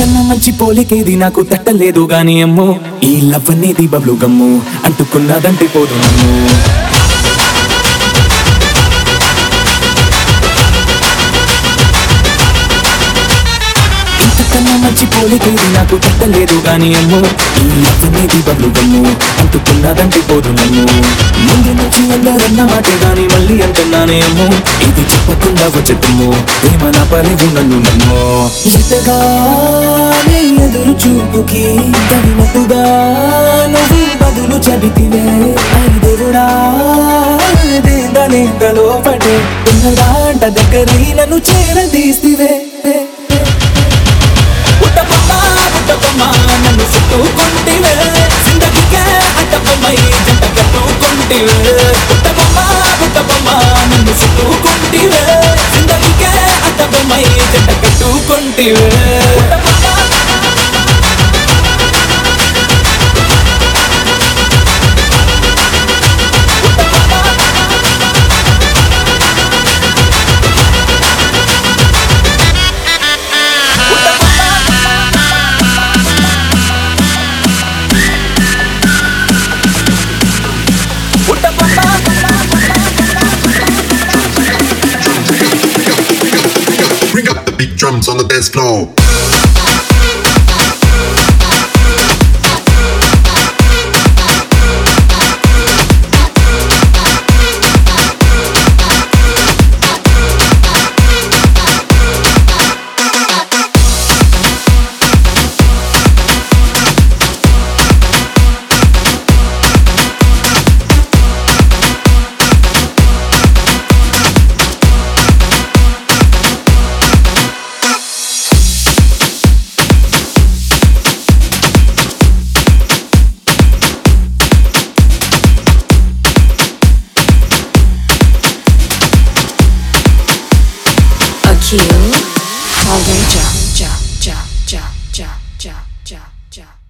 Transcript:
ఇంతకన్నా మంచి పోలికేది నాకు తట్టలేదు గాని అమ్మో ఈ లవ్ అనేది బబ్లు గమ్ము అంటుకున్నదంటే పోదు నమ్ము ఇంతకన్నా మంచి పోలికేది నాకు తట్టలేదు గాని అమ్మో ఈ లవ్ అనేది బబ్లు గమ్ము అంటుకున్నదంటే పోదు నమ్ము ముందు నుంచి అందరన్న మాటే గాని మళ్ళీ అంటున్నానే అమ్మో ఇది చెప్పకుండా వచ్చేతుమ్ము ప్రేమ నా పరివు నన్ను నమ్మో ఎదగానే ఎదురు చూపుకి తగినట్టుగా నువ్వు బదులు చెబితివే అయి దేవుడా దేందనేంతలో పడే ఉన్నదాంట దగ్గరి నన్ను చేరదీస్తివే పుట్టబొమ్మ పుట్టబొమ్మ నన్ను చుట్టుకుంటివే జిందగీకే అడ్డబొమ్మై జంట కట్టుకుంటివే పుట్టబొమ్మ పుట్టబొమ్మ నన్ను చుట్టుకుంటివే జిందగీకే అడ్డబొమ్మై జంట కట్టుకుంటివే Bring up the big drums on the dance floor. Akil, Power Ja, Ja, Ja, Ja, Ja, Ja, Ja, Ja.